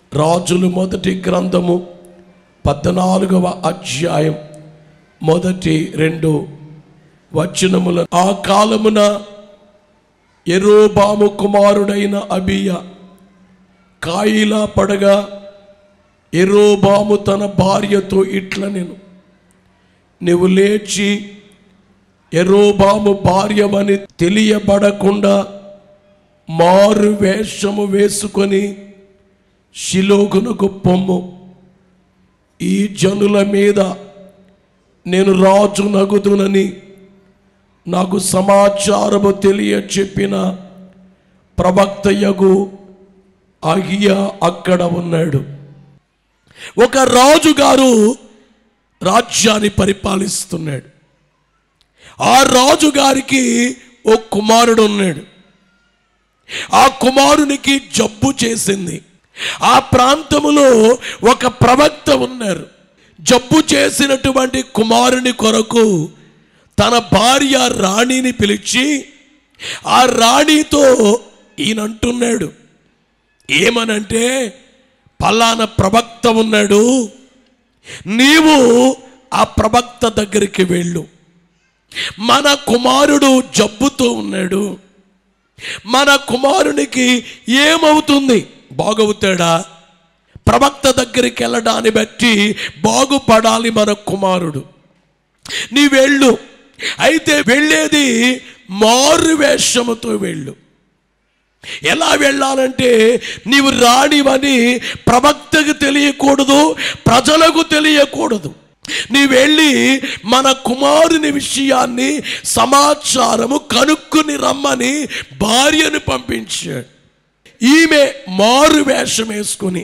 రాజులు మొదటి గ్రంథము పద్నాలుగవ అధ్యాయం మొదటి రెండు వచనముల ఆ కాలమున ఎరోబాము కుమారుడైన అబియ కాయిలా పడగా ఎరోబాము తన భార్యతో ఇట్ల నేను నీవు లేచి ఎరోబాము భార్యవని తెలియబడకుండా మారు వేషము వేసుకొని శిలోగునకు పొమ్ము ఈ జనుల మీద నేను రాజు నగుదునని నాకు సమాచారము తెలియ చెప్పిన ప్రవక్తయగు అహియా అక్కడ ఉన్నాడు ఒక రాజుగారు రాజ్యాన్ని పరిపాలిస్తున్నాడు ఆ రాజుగారికి ఓ కుమారుడు ఉన్నాడు ఆ కుమారునికి జబ్బు చేసింది ఆ ప్రాంతములో ఒక ప్రవక్త ఉన్నారు జబ్బు చేసినటువంటి కుమారుని కొరకు తన భార్య రాణిని పిలిచి ఆ రాణితో ఈయన అంటున్నాడు ఏమనంటే పలానా ప్రవక్త ఉన్నాడు నీవు ఆ ప్రవక్త దగ్గరికి వెళ్ళు మన కుమారుడు జబ్బుతో ఉన్నాడు మన కుమారునికి ఏమవుతుంది బాగవుతాడా ప్రవక్త దగ్గరికి వెళ్ళడాన్ని బట్టి బాగుపడాలి మన కుమారుడు నీ వెళ్ళు అయితే వెళ్ళేది మారు వేషముతో వెళ్ళు ఎలా వెళ్ళాలంటే నీవు రాణివని ప్రవక్తకు తెలియకూడదు ప్రజలకు తెలియకూడదు నీ వెళ్ళి మన కుమారుని విషయాన్ని సమాచారము కనుక్కుని రమ్మని భార్యను పంపించాడు ఈమె మారు వేషం వేసుకుని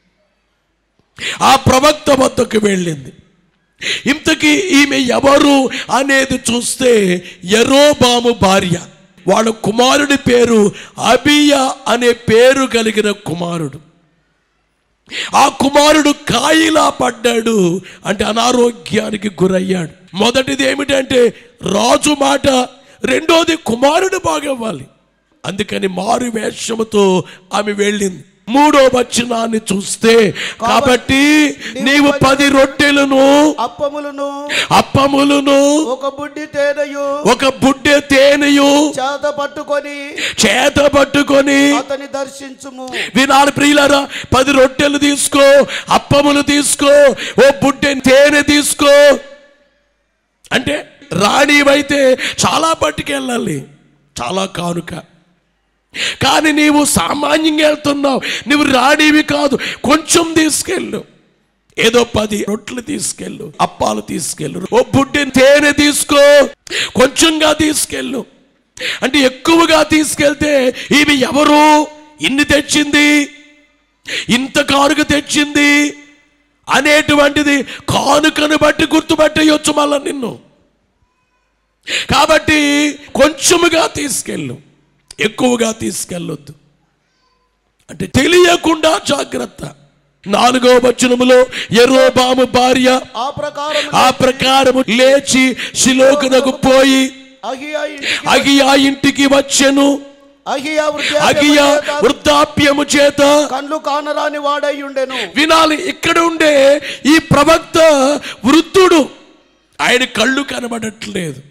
ఆ ప్రవక్త వద్దకు వెళ్ళింది ఇంతకీ ఈమె ఎవరు అనేది చూస్తే ఎరోబాము భార్య వాళ్ళ కుమారుడి పేరు అబియా అనే పేరు కలిగిన కుమారుడు ఆ కుమారుడు కాయిలా పడ్డాడు అంటే అనారోగ్యానికి గురయ్యాడు మొదటిది ఏమిటంటే రాజు మాట రెండోది కుమారుడు బాగవ్వాలి అందుకని మారు వేషముతో ఆమె వెళ్ళింది మూడో వచనాన్ని చూస్తే కాబట్టి నీవు పది రొట్టెలను అప్పములను అప్పములను ఒక బుడ్డి తేనెయు ఒక బుడ్డె తేనెయు చేత పట్టుకొని చేత పట్టుకొని అతని దర్శించుము వినాలి ప్రియులారా పది రొట్టెలు తీసుకో అప్పములు తీసుకో ఓ బుడ్డె తేనె తీసుకో అంటే రాణివైతే చాలా పట్టుకెళ్ళాలి చాలా కానుక కానీ నీవు సామాన్యంగా వెళ్తున్నావు నువ్వు రాణివి కాదు కొంచెం తీసుకెళ్ళు ఏదో పది రొట్టెలు తీసుకెళ్ళు అప్పాలు తీసుకెళ్ళు ఓ బుడ్డె తేనె తీసుకో కొంచెంగా తీసుకెళ్ళు అంటే ఎక్కువగా తీసుకెళ్తే ఇవి ఎవరు ఇన్ని తెచ్చింది ఇంత కానుక తెచ్చింది అనేటువంటిది కానుకను బట్టి గుర్తుపట్టేయొచ్చు మళ్ళా నిన్ను కాబట్టి కొంచెముగా తీసుకెళ్ళు ఎక్కువగా తీసుకెళ్ళొద్దు అంటే తెలియకుండా జాగ్రత్త నాలుగో వచనములో ఎర్రోబాము భార్య ఆ ప్రకారం ఆ ప్రకారము లేచి శిలోకునకు పోయి అహియా ఇంటికి అగియా ఇంటికి వచ్చెను అహియా అగియా వృద్ధాప్యము చేత వృద్ధాప్యము చేత కండ్లు కానరాని వాడై ఉండెను వినాలి ఇక్కడ ఉండే ఈ ప్రవక్త వృద్ధుడు ఆయన కళ్ళు కనబడట్లేదు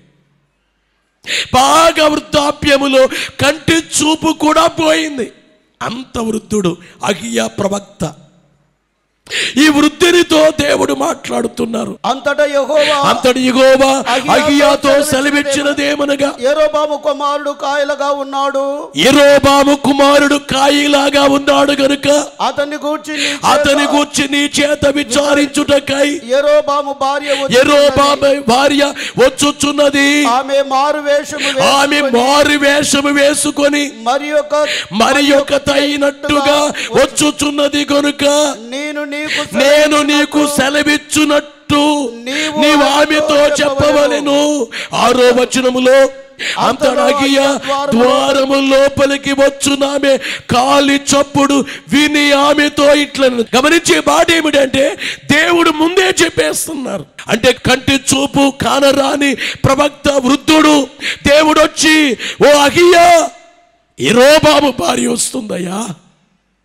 బాగా వృద్ధాప్యములో కంటి చూపు కూడా పోయింది అంత వృద్ధుడు అగియా ప్రవక్త ఈ వృద్ధునితో దేవుడు మాట్లాడుతున్నారు అంతటా యెహోవా అంతటి ఇగోవా అగియాతో సెలవిచ్చినదేమనగా యెరోబాము కుమారుడు కాయలుగా ఉన్నాడు ఎరోబాము కుమారుడు కాయిలాగా ఉన్నాడు గనుక అతన్ని గూర్చి నీ చేత అతని గూర్చి నీ చేత విచారించుటకై యెరోబాము భార్య వచ్చి ఎరోబాము భార్య వచ్చుచున్నది ఆమె మారు వేషము ఆమె వేసుకొని మారు వేషము వేసుకొని మరి ఒక మరి ఒక తైనట్టుగా వచ్చుచున్నది గనుక నేను నీకు నేను నీకు సెలవిచ్చునట్టు నీవు నీవు ఆమెతో చెప్పవలెను ఆరో వచనములో అంతరాగియ ద్వారము లోపలికి వచ్చునామె కాలి చప్పుడు విని ఆమెతో ఇట్లా గమనించే మాట ఏమిటంటే దేవుడు ముందే చెప్పేస్తున్నారు అంటే కంటి చూపు కానరాని ప్రవక్త వృద్ధుడు దేవుడు వచ్చి ఓ అగియా ఇరోబాబు భార్య వస్తుందయ్యా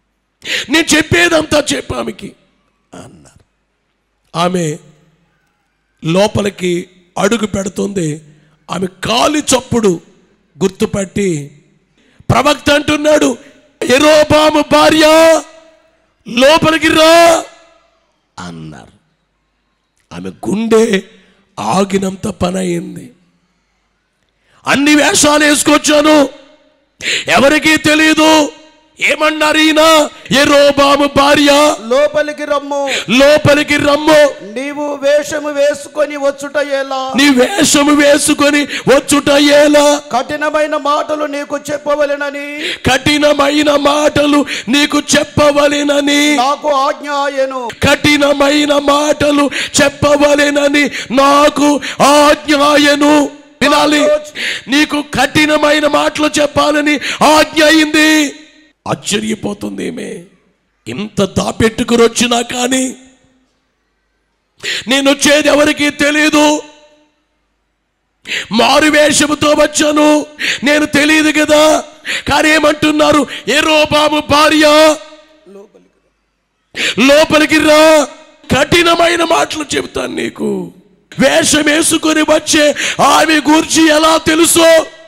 నేను చెప్పేదంతా చెప్పు ఆమెకి అన్నారు ఆమె లోపలికి అడుగు పెడుతుంది ఆమె కాలి చప్పుడు గుర్తుపట్టి ప్రవక్త అంటున్నాడు ఎరోబాము భార్య లోపలికి రా అన్నారు ఆమె గుండె ఆగినంత పని అయింది అన్ని వేషాలు వేసుకొచ్చాను ఎవరికీ తెలియదు ఏమన్నారు ఈయన ఎరోబాము భార్య లోపలికి రమ్ము లోపలికి రమ్ము నీవు వేషము వేసుకొని వచ్చుట ఎలా నీ వేషము వేసుకొని వచ్చుట ఎలా కఠినమైన మాటలు నీకు చెప్పవలెనని కఠినమైన మాటలు నీకు చెప్పవలెనని నాకు ఆజ్ఞ ఆయను కఠినమైన మాటలు చెప్పవలెనని నాకు ఆజ్ఞాయను వినాలి నీకు కఠినమైన మాటలు చెప్పాలని ఆజ్ఞ అయింది ఆశ్చర్యపోతుంది ఏమే ఇంత దాపెట్టుకుని వచ్చినా కానీ నేను వచ్చేది ఎవరికీ తెలియదు మారు వేషముతో వచ్చాను నేను తెలియదు కదా కానీ ఏమంటున్నారు ఏ రోబాము భార్య లోపలికి రా కఠినమైన మాటలు చెబుతాను నీకు వేషం వేసుకొని వచ్చే ఆమె గూర్చి ఎలా తెలుసో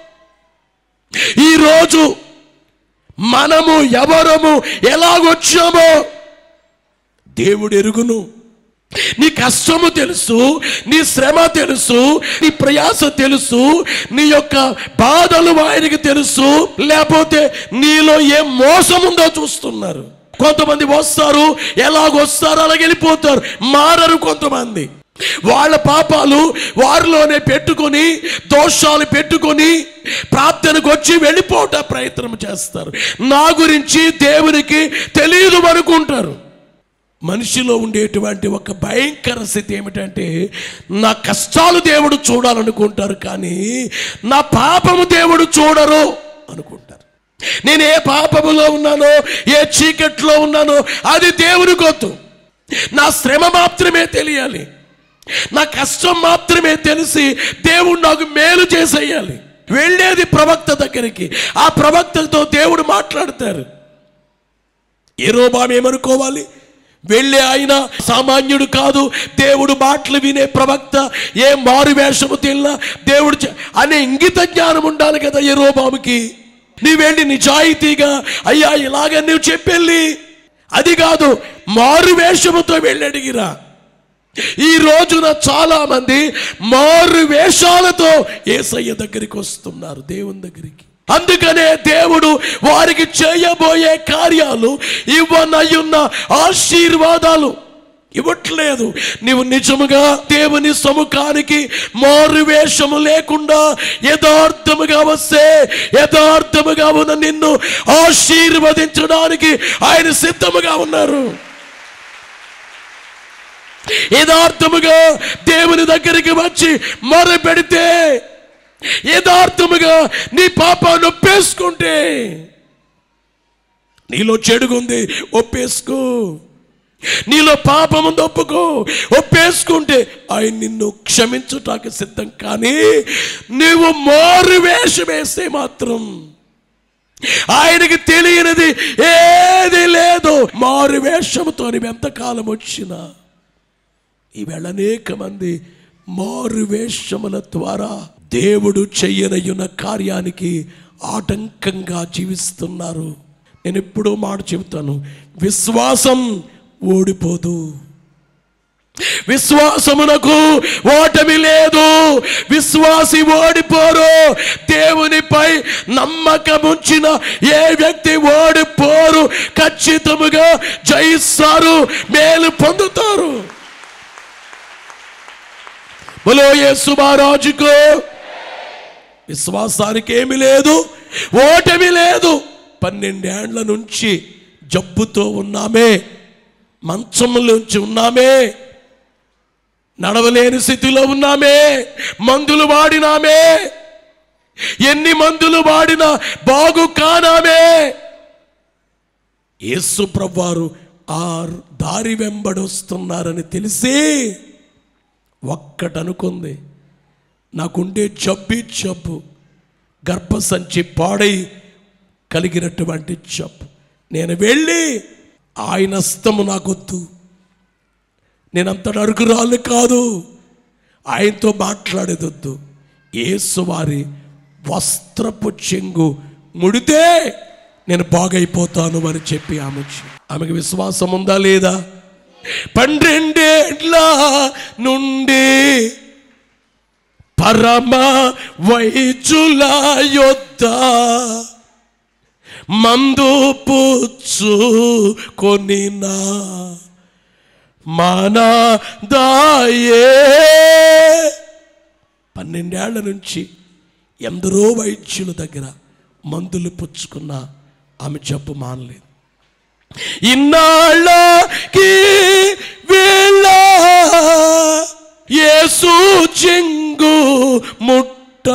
ఈరోజు మనము ఎవరము ఎలాగొచ్చామో దేవుడు ఎరుగును నీ కష్టము తెలుసు నీ శ్రమ తెలుసు నీ ప్రయాస తెలుసు నీ యొక్క బాధలు ఆయనకి తెలుసు లేకపోతే నీలో ఏ మోసం ఉందో చూస్తున్నారు కొంతమంది వస్తారు ఎలాగొస్తారు అలాగ వెళ్ళిపోతారు మారరు కొంతమంది వాళ్ళ పాపాలు వారిలోనే పెట్టుకొని దోషాలు పెట్టుకొని ప్రార్థనకు వచ్చి వెళ్ళిపోవట ప్రయత్నం చేస్తారు నా గురించి దేవునికి తెలియదు అనుకుంటారు మనిషిలో ఉండేటువంటి ఒక భయంకర స్థితి ఏమిటంటే నా కష్టాలు దేవుడు చూడాలనుకుంటారు కానీ నా పాపము దేవుడు చూడరు అనుకుంటారు నేను ఏ పాపములో ఉన్నానో ఏ చీకట్లో ఉన్నానో అది దేవుని గొత్తు నా శ్రమ మాత్రమే తెలియాలి నా కష్టం మాత్రమే తెలిసి దేవుడు నాకు మేలు చేసేయాలి వెళ్ళేది ప్రవక్త దగ్గరికి ఆ ప్రవక్తతో దేవుడు మాట్లాడతారు ఏ రోబాం ఏమనుకోవాలి వెళ్ళే ఆయన సామాన్యుడు కాదు దేవుడు మాటలు వినే ప్రవక్త ఏ మారు వేషము తెలినా దేవుడు చే- అనే ఇంగిత జ్ఞానం ఉండాలి కదా ఏ రోబాముకి నీ వెళ్ళి నిజాయితీగా అయ్యా ఇలాగ నువ్వు చెప్పెళ్ళి అది కాదు మారు వేషముతో వెళ్ళి అడిగిరా ఈ రోజున చాలా మంది మారు వేషాలతో ఏసయ్య దగ్గరికి వస్తున్నారు దేవుని దగ్గరికి అందుకనే దేవుడు వారికి చేయబోయే కార్యాలు ఇవ్వనయ్యున్న ఆశీర్వాదాలు ఇవ్వట్లేదు నీవు నిజముగా దేవుని సముఖానికి మారు వేషము లేకుండా యథార్థముగా వస్తే యథార్థముగా ఉన్న నిన్ను ఆశీర్వదించడానికి ఆయన సిద్ధముగా ఉన్నారు యథార్థముగా దేవుని దగ్గరికి వచ్చి మొర పెడితే యథార్థముగా నీ పాపాన్ని ఒప్పేసుకుంటే నీలో చెడుగుంది ఒప్పేసుకో నీలో పాపం ఉంది ఒప్పుకో ఒప్పేసుకుంటే ఆయన నిన్ను క్షమించుటానికి సిద్ధం కానీ నీవు మారు వేషం వేస్తే మాత్రం ఆయనకి తెలియనిది ఏది లేదు మారు వేషముతో నువ్వు ఎంతకాలం వచ్చినా ఈవేళ అనేక మంది మారు వేషముల ద్వారా దేవుడు చెయ్యనయ్యున్న కార్యానికి ఆటంకంగా జీవిస్తున్నారు నేను ఎప్పుడూ మాట చెబుతాను విశ్వాసం ఓడిపోదు విశ్వాసమునకు ఓటమి లేదు విశ్వాసి ఓడిపోరు దేవునిపై నమ్మకముంచిన ఏ వ్యక్తి ఓడిపోరు ఖచ్చితముగా జయిస్తారు మేలు పొందుతారు బలో యేసు మహారాజుకు విశ్వాసానికి ఏమి లేదు ఓటమి లేదు పన్నెండేండ్ల నుంచి జబ్బుతో ఉన్నామే మంచంలోంచి ఉన్నామే నడవలేని స్థితిలో ఉన్నామే మందులు వాడినామే ఎన్ని మందులు వాడినా బాగు కానామే యేసు ప్రభువారు ఆ దారి వెంబడొస్తున్నారని తెలిసి ఒక్కటనుకుంది నాకుండే జబ్బి జబ్బు గర్భసంచి పాడై కలిగినటువంటి జబ్బు నేను వెళ్ళి ఆయన హస్తము నాకొద్దు నేనంత నరుకురాలు కాదు ఆయనతో మాట్లాడేదొద్దు యేసు వారి వస్త్రపు చెంగు ముడితే నేను బాగైపోతాను అని చెప్పి ఆమె చె- ఆమెకు విశ్వాసం ఉందా లేదా పన్నెండేళ్ల నుండి పరమ వైద్యుల యొద్ద మందు పుచ్చు కొనినా మనదాయే పన్నెండేళ్ల నుంచి ఎందరో వైద్యుల దగ్గర మందులు పుచ్చుకున్న ఆమె జబ్బు మానలేదు ఇన్నాళ్ళకి వేళ యేసు చెంగు ముట్ట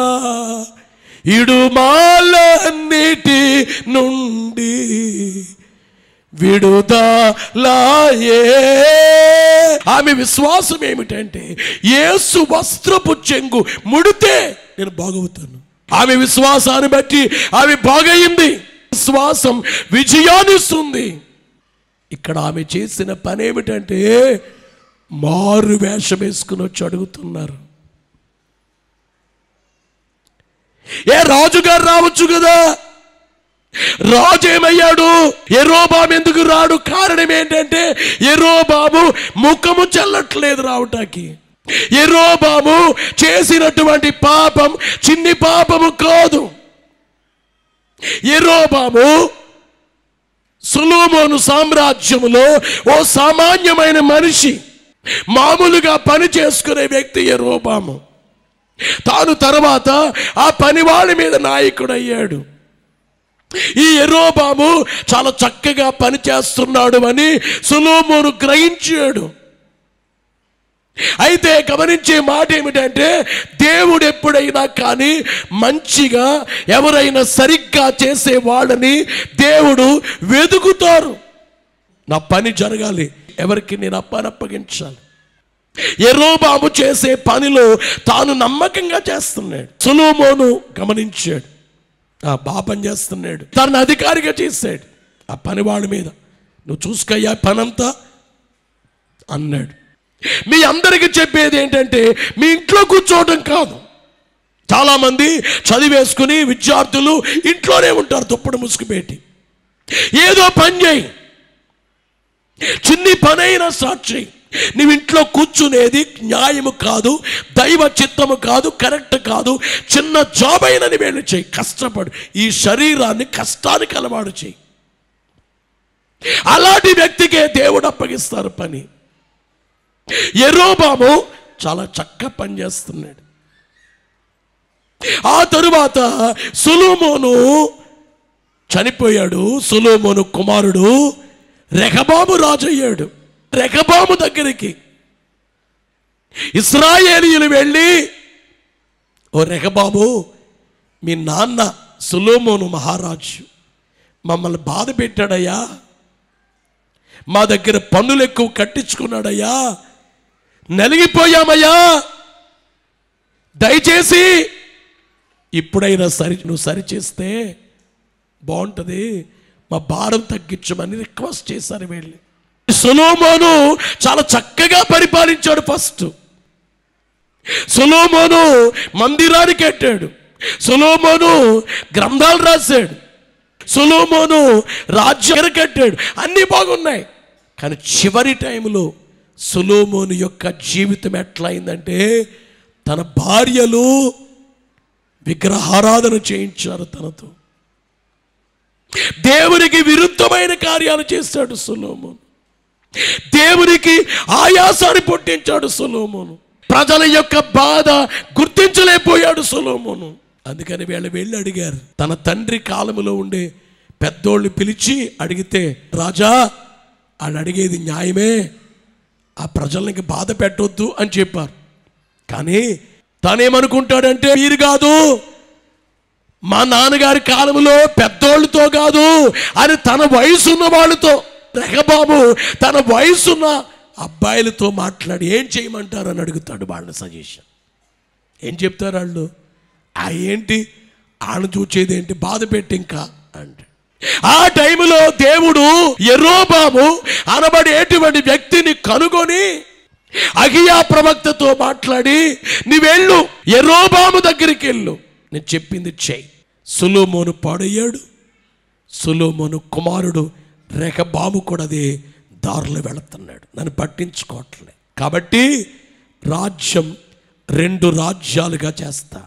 ఇడుమాలన్నిటి నుండి విడుదలాయే ఆమె విశ్వాసం ఏమిటంటే యేసు వస్త్రపు చెంగు ముడితే నేను బాగవుతాను ఆమె విశ్వాసాన్ని బట్టి ఆమె బాగయింది విశ్వాసం విజయాన్నిస్తుంది ఇక్కడ ఆమె చేసిన పని ఏమిటంటే మారు వేషం వేసుకుని వచ్చి అడుగుతున్నారు ఏ రాజుగారు రావచ్చు కదా రాజు ఏమయ్యాడు ఎరోబాబు ఎందుకు రాడు కారణం ఏంటంటే ఎరోబాబు ముఖము చెల్లట్లేదు రావటానికి ఎరోబాబు చేసినటువంటి పాపం చిన్ని పాపము కాదు ఎరోబాబు సులోమోను సామ్రాజ్యములో ఓ సామాన్యమైన మనిషి మామూలుగా పని చేసుకునే వ్యక్తి ఎరోబాము తాను తర్వాత ఆ పనివాడి మీద నాయకుడు అయ్యాడు ఈ ఎరోబాము చాలా చక్కగా పని చేస్తున్నాడు అని సులోమోను గ్రహించాడు అయితే గమనించే మాట ఏమిటంటే దేవుడు ఎప్పుడైనా కానీ మంచిగా ఎవరైనా సరిగ్గా చేసే వాళ్ళని దేవుడు వెతుకుతారు నా పని జరగాలి ఎవరికి నేను అప్పనప్పగించాలి ఎరోబాబు చేసే పనిలో తాను నమ్మకంగా చేస్తున్నాడు సులోమోను గమనించాడు ఆ బాగా పని చేస్తున్నాడు తనను అధికారిగా చేశాడు ఆ పనివాడి మీద నువ్వు చూసుకయ్యా పనంతా అన్నాడు మీ అందరికీ చెప్పేది ఏంటంటే మీ ఇంట్లో కూర్చోవడం కాదు చాలామంది చదివేసుకుని విద్యార్థులు ఇంట్లోనే ఉంటారు దుప్పటి ముసుగుపెట్టి ఏదో పని చేయి చిన్ని పనైనా స్టార్ట్ చేయి నువ్వు ఇంట్లో కూర్చునేది న్యాయము కాదు దైవ చిత్తము కాదు కరెక్ట్ కాదు చిన్న జాబ్ అయినా నువ్వు వెళ్ళి చేయి కష్టపడు ఈ శరీరాన్ని కష్టానికి అలవాటు చేయి అలాంటి వ్యక్తికే దేవుడు అప్పగిస్తారు పని ఎరోబాము చాలా చక్కగా పనిచేస్తున్నాడు ఆ తరువాత సులోమోను చనిపోయాడు సులోమోను కుమారుడు రెహబాము రాజు అయ్యాడు రెహబాము దగ్గరికి ఇస్రాయేలీయులు వెళ్ళి ఓ రెహబాబు మీ నాన్న సులోమోను మహారాజు మమ్మల్ని బాధ పెట్టాడయ్యా మా దగ్గర పన్నులు ఎక్కువ కట్టించుకున్నాడయ్యా నలిగిపోయామయ్యా దయచేసి ఇప్పుడైనా సరి నువ్వు సరిచేస్తే బాగుంటుంది మా భారం తగ్గించమని రిక్వెస్ట్ చేశారు వెళ్ళి సులోమోను చాలా చక్కగా పరిపాలించాడు ఫస్ట్ సులోమోను మందిరానికి కట్టాడు సులోమోను గ్రంథాలు రాశాడు సులోమోను రాజ్యం కట్టాడు అన్నీ బాగున్నాయి కానీ చివరి టైంలో సులోమోను యొక్క జీవితం ఎట్లా అయిందంటే తన భార్యలు విగ్రహారాధన చేయించారు తనతో దేవునికి విరుద్ధమైన కార్యాలు చేశాడు సులోమోను దేవునికి ఆయాసాన్ని పుట్టించాడు సొలోమోను ప్రజల యొక్క బాధ గుర్తించలేకపోయాడు సొలోమోను అందుకని వీళ్ళు వెళ్ళి అడిగారు తన తండ్రి కాలములో ఉండే పెద్దోళ్ళు పిలిచి అడిగితే రాజా వాళ్ళు అడిగేది న్యాయమే ఆ ప్రజల్ని బాధ పెట్టొద్దు అని చెప్పారు కానీ తానేమనుకుంటాడంటే మీరు కాదు మా నాన్నగారి కాలంలో పెద్దోళ్ళతో కాదు అని తన వయసున్న వాళ్ళతో రెహబాబు తన వయసున్న అబ్బాయిలతో మాట్లాడి ఏం చేయమంటారు అని అడుగుతాడు వాళ్ళని సజెషన్ ఏం చెప్తారు వాళ్ళు ఆ ఏంటి ఆయన చూచేది ఏంటి బాధ పెట్టి ఇంకా అంటే ఆ టైంలో దేవుడు ఎరోబాము అనబడేటువంటి వ్యక్తిని కనుగొని అగియా ప్రవక్తతో మాట్లాడి నీవెళ్ళు ఎరోబాము దగ్గరికి వెళ్ళు నేను చెప్పింది చెయ్యి సులోమోను పాడయ్యాడు సులోమోను కుమారుడు రేఖబాబు కూడా అదే దారిలో వెళుతున్నాడు నన్ను పట్టించుకోవట్లే కాబట్టి రాజ్యం రెండు రాజ్యాలుగా చేస్తా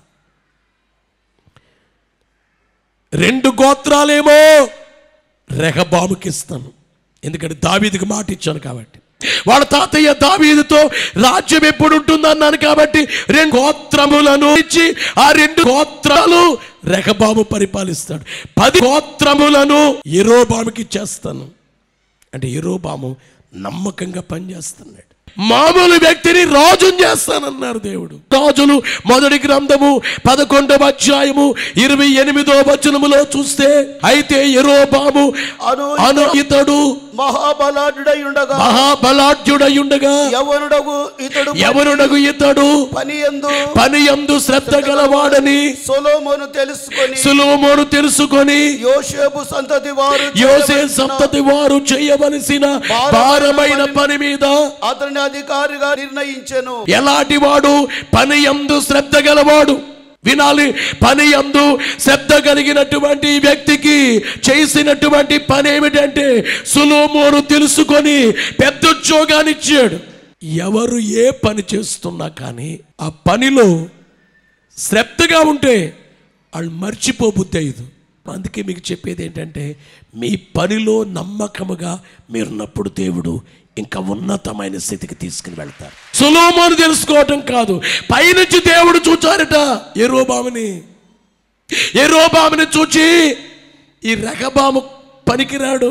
రెండు గోత్రాలేమో రెహబాముకి ఇస్తాను ఎందుకంటే దావీదికి మాట ఇచ్చాను కాబట్టి వాళ్ళ తాతయ్య దావీదుతో రాజ్యం ఎప్పుడు ఉంటుందన్నాను కాబట్టి రెండు గోత్రములను ఇచ్చి ఆ రెండు గోత్రాలు రెహబాము పరిపాలిస్తాడు పది గోత్రములను ఎరోబాముకి ఇచ్చేస్తాను అంటే ఎరోబాము నమ్మకంగా పనిచేస్తున్నాడు మామూలు వ్యక్తిని రాజుని చేస్తానన్నారు దేవుడు రాజులు మొదటి గ్రంథము పదకొండవ అధ్యాయము ఇరవై ఎనిమిదో వచనములో చూస్తే అయితే ఎరోబాము అను అను ఇతడు మహాబలాఢ్యుడై ఉండగా మహాబలాఢ్యుడై ఉండగా యవనుడగు ఇతడు ఎవరునగు ఇతడు పని ఎందు పని యందు శ్రద్ధ గలవాడని సొలోమోను తెలుసుకొని సులోమోను తెలుసుకొని యోషేపు సంతతి వారు యోసే చేయవలసిన సంతతి వారు చేయవలసిన భారమైన పని మీద అతని అధికారిగా నిర్ణయించెను ఎలాంటి వాడు పని యందు శ్రద్ధ గలవాడు వినాలి పని యందు శ్రద్ధ కలిగినటువంటి వ్యక్తికి చేసినటువంటి పని ఏమిటంటే సులోమోను తెలుసుకొని పెద్ద ఉద్యోగాన్ని ఇచ్చాడు ఎవరు ఏ పని చేస్తున్నా కానీ ఆ పనిలో శ్రద్ధగా ఉంటే వాళ్ళు మర్చిపోబుద్ది అయ్యదు అందుకే మీకు చెప్పేది ఏంటంటే మీ పనిలో నమ్మకముగా మీరున్నప్పుడు దేవుడు ఇంకా ఉన్నతమైన స్థితికి తీసుకుని వెళ్తారు సులోమోను తెలుసుకోవటం కాదు పైనుంచి దేవుడు చూచారట ఎరోబాముని ఎరోబాముని చూచి ఈ రగబాము పనికిరాడు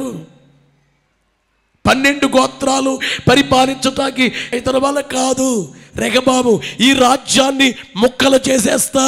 పన్నెండు గోత్రాలు పరిపాలించటానికి ఇతని వల్ల కాదు రెగబాబు ఈ రాజ్యాన్ని ముక్కలు చేసేస్తా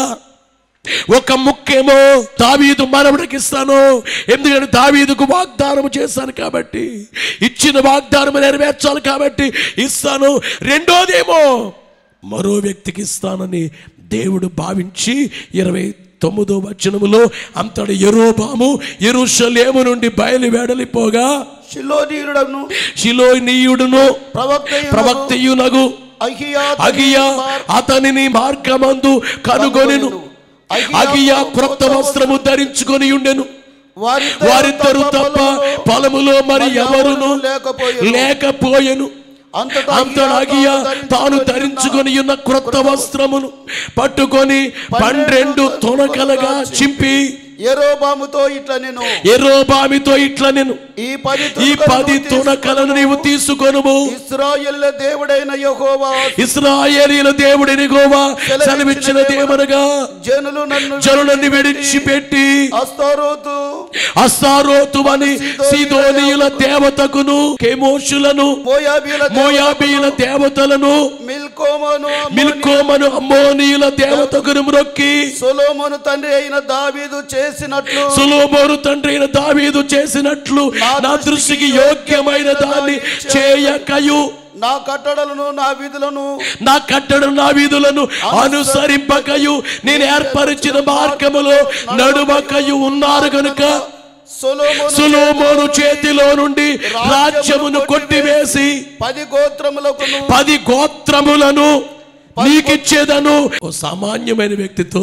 ఒక ముక్కేమో దావీదు మనవడికి ఇస్తాను ఎందుకంటే దావీదుకు వాగ్దానం చేశాను కాబట్టి ఇచ్చిన వాగ్దానం నెరవేర్చాలి కాబట్టి ఇస్తాను రెండోదేమో మరో వ్యక్తికి ఇస్తానని దేవుడు భావించి ఇరవై తొమ్మిదో వచనములో అంతటి ఎరోబాము ఎరుషలేము నుండి బయలు వెడలిపోగా శిలోనీయుడను శిలోనీయుడును ప్రవక్త ప్రవక్తయునగు అహియా అగియా అతనిని మార్గమందు కనుగొనెను అగియా క్రొత్త వస్త్రము ధరించుకొని ఉండెను వారిద్దరు తప్ప పొలములో మరి ఎవరును లేకపోయారు లేకపోయెను అంతటా అంతటా అగియా తాను ధరించుకొని ఉన్న క్రొత్త వస్త్రమును పట్టుకొని పన్నెండు తొనకలుగా చింపి ఎరోబాముతో ఇట్లా నేను ఎరోబామితో ఇట్లా నేను ఈ పది ఈ తునకలను పది తునకలను నీవు తీసుకొనుము ఇస్రాయేళ్ల దేవుడైన యెహోవా ఇస్రాయేలీల దేవుడిని గోవా సెలవిచ్చిన దేవనగా జనులు నన్ను జనులని విడిచిపెట్టి అస్తారోతు అస్తారోతు అని సీదోనీయుల దేవతకును కెమోషులను మోయాబీల మోయాబీల దేవతలను మిల్కోమను మిల్కోమను అమ్మోనీయుల దేవతకును మ్రొక్కి సొలోమోను తండ్రి అయిన దావీదు చేసినట్లు సులోమోను తండ్రి అయిన దావీదు చేసినట్లు నా దృష్టికి యోగ్యమైన దాన్ని చేయకయు నా కట్టడలను నా విధులను నా కట్టడు నా వీధులను అనుసరింపకయు నేను ఏర్పరిచిన మార్గములో నడుమకయు ఉన్నారు గనుక సొలోమోను సులోమోను చేతిలో నుండి రాజ్యమును కొట్టివేసి పది గోత్రములకును పది గోత్రములను నీకిచ్చేదను ఓ సామాన్యమైన వ్యక్తితో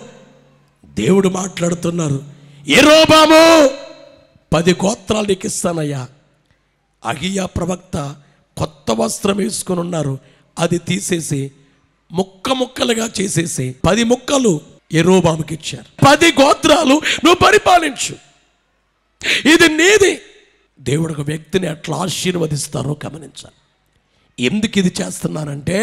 దేవుడు మాట్లాడుతున్నారు ఎరోబాము పది గోత్రాలు నీకు ఇస్తానయ్యా అగియా ప్రవక్త కొత్త వస్త్రం వేసుకుని ఉన్నారు అది తీసేసి ముక్క ముక్కలుగా చేసేసి పది ముక్కలు ఎరోబాముకి ఇచ్చారు పది గోత్రాలు నువ్వు పరిపాలించు ఇది నీది దేవుడు ఒక వ్యక్తిని ఎట్లా ఆశీర్వదిస్తారో గమనించాలి ఎందుకు ఇది చేస్తున్నానంటే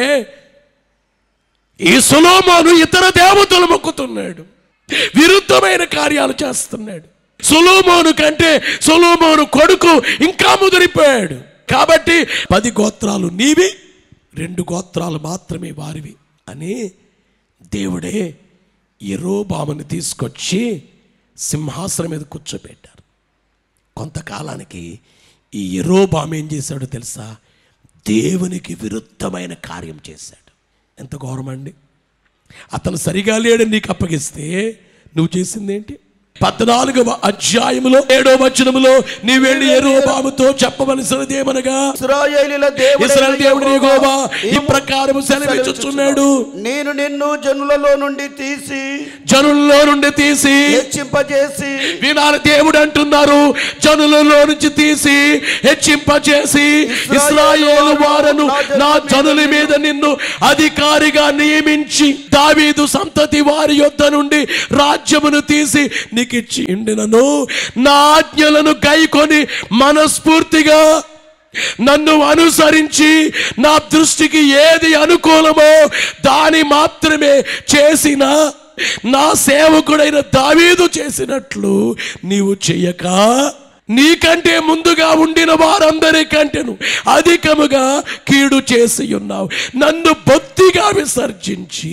ఈ సులోమోను ఇతర దేవతలు మొక్కుతున్నాడు విరుద్ధమైన కార్యాలు చేస్తున్నాడు సులోమోను కంటే సులోమోను కొడుకు ఇంకా ముదిరిపోయాడు కాబట్టి పది గోత్రాలు నీవి రెండు గోత్రాలు మాత్రమే వారివి అని దేవుడే ఎరోబాముని తీసుకొచ్చి సింహాసనం మీద కూర్చోబెట్టారు కొంతకాలానికి ఈ ఎరోబాము ఏం చేశాడో తెలుసా దేవునికి విరుద్ధమైన కార్యం చేశాడు ఎంత ఘోరమండి అతను సరిగా లేడని నీకు అప్పగిస్తే నువ్వు చేసిందేంటి పద్నాలుగవ అధ్యాయములో ఏడో వచనములో నీ వెళ్ళి ఎరోబాముతో చెప్పవలసినది ఏమనగా ఇస్రాయేలీల ఇస్రాయల్ దేవుడు దేవుడు యెహోవా ఈ ప్రకారము సెలవిచ్చుచున్నాడు నేను నిన్ను జనులలో నుండి తీసి జనుల్లో నుండి తీసి హెచ్చింపజేసి వినాలి దేవుడు అంటున్నారు జనులలో నుంచి తీసి హెచ్చింపచేసి ఇస్రాయేలు వారను నా జనుల మీద నిన్ను అధికారిగా నియమించి దావీదు సంతతి వారి యొద్ద నుండి రాజ్యమును తీసి నీకు ఇచ్చి ఉండినను నా ఆజ్ఞలను గైకొని మనస్ఫూర్తిగా నన్ను అనుసరించి నా దృష్టికి ఏది అనుకూలమో దాని మాత్రమే చేసిన నా సేవకుడైన దావీదు చేసినట్లు నీవు చెయ్యక నీకంటే ముందుగా ఉండిన వారందరికంటేను అధికముగా కీడు చేసి ఉన్నావు నన్ను బొత్తిగా విసర్జించి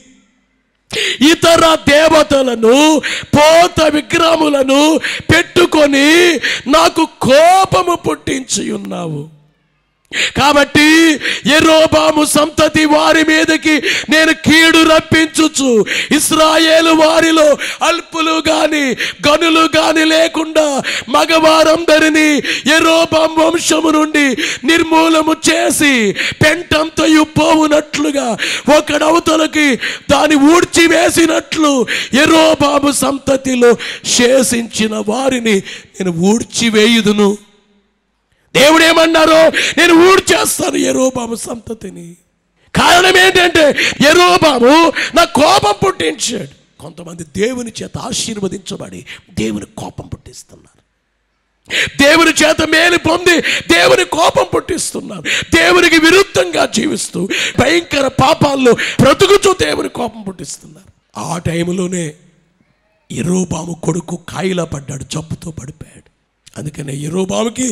ఇతర దేవతలను పోత విగ్రహములను పెట్టుకొని నాకు కోపము పుట్టించి ఉన్నావు కాబట్టి ఎరోబాము సంతతి వారి మీదకి నేను కీడు రప్పించుచు ఇస్రాయేలు వారిలో అల్పులు గాని గనులు గాని లేకుండా మగవారందరినీ ఎరోబాం వంశము నుండి నిర్మూలము చేసి పెంటంతయు పోవునట్లుగా ఒకడవతలకి దాని ఊడ్చి వేసినట్లు ఎరోబాబు సంతతిలో శేషించిన వారిని నేను ఊడ్చివేయుదును దేవుడు ఏమన్నారో నేను ఊడ్చేస్తాను ఎరోబాబు సంతతిని కారణం ఏంటంటే ఎరోబాబు నా కోపం పుట్టించాడు కొంతమంది దేవుని చేత ఆశీర్వదించబడి దేవుని కోపం పుట్టిస్తున్నారు దేవుని చేత మేలు పొంది దేవుని కోపం పుట్టిస్తున్నారు దేవునికి విరుద్ధంగా జీవిస్తూ భయంకర పాపాల్లో బ్రతుకుతూ దేవుని కోపం పుట్టిస్తున్నారు ఆ టైంలోనే ఎరోబాము కొడుకు కాయిలా పడ్డాడు జబ్బుతో పడిపోయాడు అందుకనే ఎరోబాముకి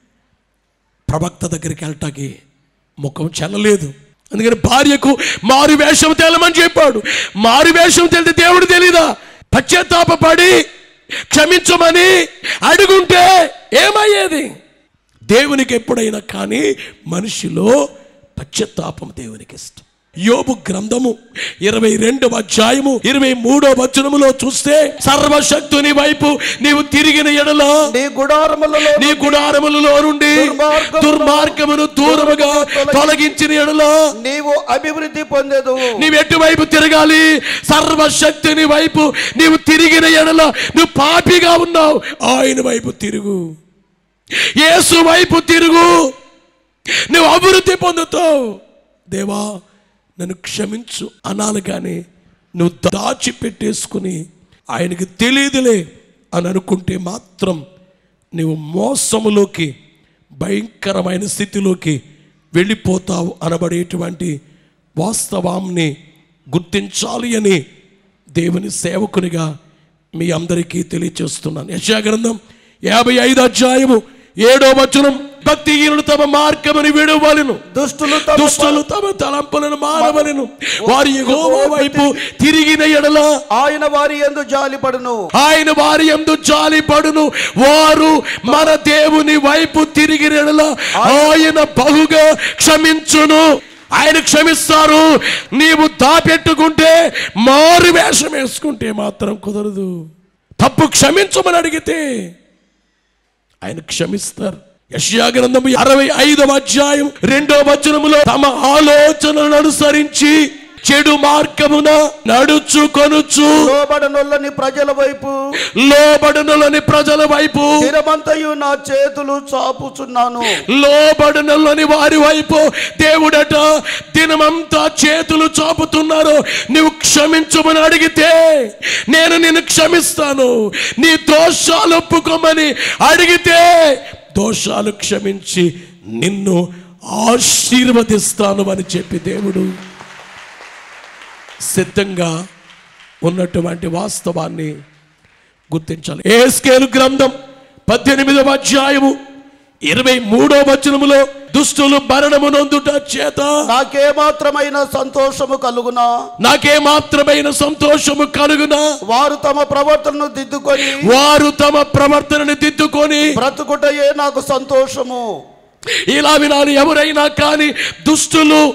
ప్రవక్త దగ్గరికి వెళ్ళటానికి ముఖం చెల్లలేదు అందుకని భార్యకు మారు వేషం తేలమని చెప్పాడు మారు వేషం తెలితే దేవుడు తెలీదా పశ్చాత్తాపడి క్షమించమని అడుగుంటే ఏమయ్యేది దేవునికి ఎప్పుడైనా కానీ మనిషిలో పశ్చాత్తాపం దేవునికి ఇష్టం యోబు గ్రంథము ఇరవై రెండవ అధ్యాయము ఇరవై మూడో వచనములో చూస్తే సర్వశక్తుని వైపు నీవు తిరిగిన ఎడల నీ గుడారములలో నీ గుడారములలో నుండి దుర్మార్గమును దుర్మార్గమును దూరముగా తొలగించిన ఎడల నీవు అభివృద్ధి పొందేదు నీవు ఎటువైపు తిరగాలి సర్వశక్తిని వైపు నీవు తిరిగిన ఎడల నువ్వు పాపిగా ఉన్నావు ఆయన వైపు తిరుగు యేసు వైపు తిరుగు నువ్వు అభివృద్ధి పొందుతావు దేవా నన్ను క్షమించు అనాలి కానీ నువ్వు దాచిపెట్టేసుకుని ఆయనకి తెలియదులే అని అనుకుంటే మాత్రం నువ్వు మోసములోకి భయంకరమైన స్థితిలోకి వెళ్ళిపోతావు అనబడేటువంటి వాస్తవాన్ని గుర్తించాలి అని దేవుని సేవకునిగా మీ అందరికీ తెలియచేస్తున్నాను యశా గ్రంథం యాభై ఐదు అధ్యాయము ఏడో వచనం భక్తిహీనులు తమ మార్గముని విడవలను దుష్టులు తమ దుష్టులు తమ తలంపులను మారవలను వారి యెహోవా వైపు తిరిగిన ఎడల ఆయన వారి ఎందు జాలిపడును ఆయన వారి ఎందు జాలి పడును వారు మన దేవుని వైపు తిరిగిన ఎడల ఆయన బహుగా క్షమించును ఆయన క్షమిస్తారు నీవు దాపెట్టుకుంటే మారు వేషం వేసుకుంటే మాత్రం కుదరదు తప్పు క్షమించమని అడిగితే ఆయన క్షమిస్తారు యెషయా గ్రంథము అరవై ఐదవ అధ్యాయం రెండో వచనములో తమ ఆలోచనలను అనుసరించి చెడు మార్గమున నడుచు కొనుచు లోబడనొల్లని ప్రజల వైపు లోబడనులని ప్రజల వైపు స్థిరమంతయు నా చేతులు చాపుచున్నాను లోబడనులని వారి వైపు దేవుడట దినమంతా చేతులు చాపుతున్నారు నువ్వు క్షమించమని అడిగితే నేను నిన్ను క్షమిస్తాను నీ దోషాలు ఒప్పుకోమని అడిగితే దోషాలు క్షమించి నిన్ను ఆశీర్వదిస్తాను అని చెప్పి దేవుడు సిద్ధంగా ఉన్నటువంటి వాస్తవాన్ని గుర్తించాలి ఏస్కేలు గ్రంథం పద్దెనిమిదవ అధ్యాయము ఇరవై మూడో వచనములో దుష్టులు మరణము నొందుట చేత నాకేమాత్రమైన సంతోషము కలుగునా నాకే మాత్రమైన సంతోషము కలుగున వారు తమ ప్రవర్తనను దిద్దుకొని వారు తమ ప్రవర్తనని దిద్దుకొని బ్రతుకుటయే నాకు సంతోషము ఇలా వినాలి ఎవరైనా కానీ దుష్టులు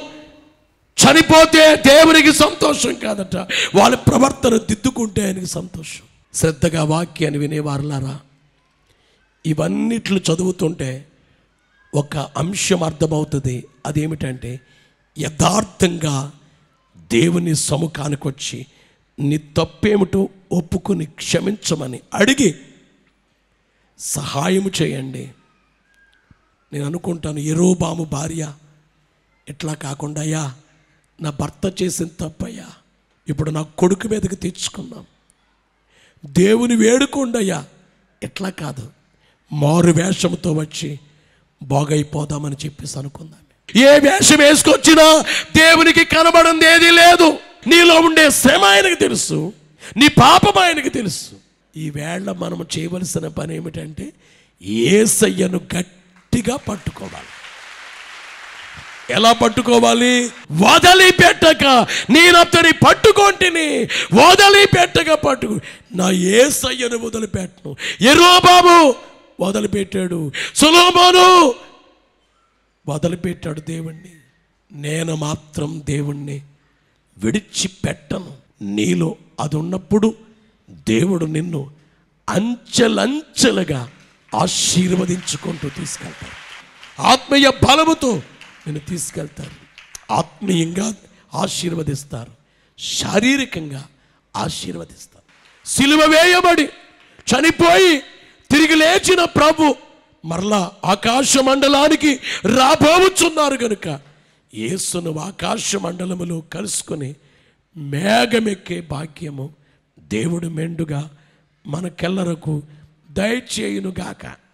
చనిపోతే దేవునికి సంతోషం కాదట వాళ్ళ ప్రవర్తన దిద్దుకుంటే ఆయనకి సంతోషం శ్రద్ధగా వాక్యాన్ని వినేవారులారా ఇవన్నిట్లు చదువుతుంటే ఒక అంశం అర్థమవుతుంది అదేమిటంటే యథార్థంగా దేవుని సముఖానికి వచ్చి నీ తప్పేమిటో ఒప్పుకొని క్షమించమని అడిగి సహాయము చేయండి నేను అనుకుంటాను ఎరోబాము భార్య ఇట్లా కాకుండా అయ్యా నా భర్త చేసిన తప్పయ్యా ఇప్పుడు నా కొడుకు మీదకి తెచ్చుకున్నాం దేవుని వేడుకోండయ్యా ఎట్లా కాదు మారు వేషంతో వచ్చి బాగైపోదామని చెప్పేసి అనుకుందాం ఏ వేషం వేసుకొచ్చినా దేవునికి కనబడింది ఏది లేదు నీలో ఉండే శ్రమ ఆయనకు తెలుసు నీ పాపం ఆయనకు తెలుసు ఈ వేళ మనం చేయవలసిన పని ఏమిటంటే ఏసయ్యను గట్టిగా పట్టుకోవాలి ఎలా పట్టుకోవాలి వదిలిపెట్టక నేను అతని పట్టుకొంటిని వదిలిపెట్టక పట్టుకు నా ఏసయ్యను వదిలిపెట్టను ఎరో బాబు వదిలిపెట్టాడు సులోమోను వదిలిపెట్టాడు దేవుణ్ణి నేను మాత్రం దేవుణ్ణి విడిచిపెట్టను నీలో అది ఉన్నప్పుడు దేవుడు నిన్ను అంచెలంచెలుగా ఆశీర్వదించుకుంటూ తీసుకెళ్తాడు ఆత్మీయ బలముతో నిన్ను తీసుకెళ్తారు ఆత్మీయంగా ఆశీర్వదిస్తారు శారీరకంగా ఆశీర్వదిస్తారు సిలువ వేయబడి చనిపోయి తిరిగి లేచిన ప్రభు మరలా ఆకాశ మండలానికి రాబోచున్నారు గనుక యేసును ఆకాశ మండలములో కలుసుకొని మేఘమెక్కే భాగ్యము దేవుడు మెండుగా మనకెల్లరకు దయచేయునుగాక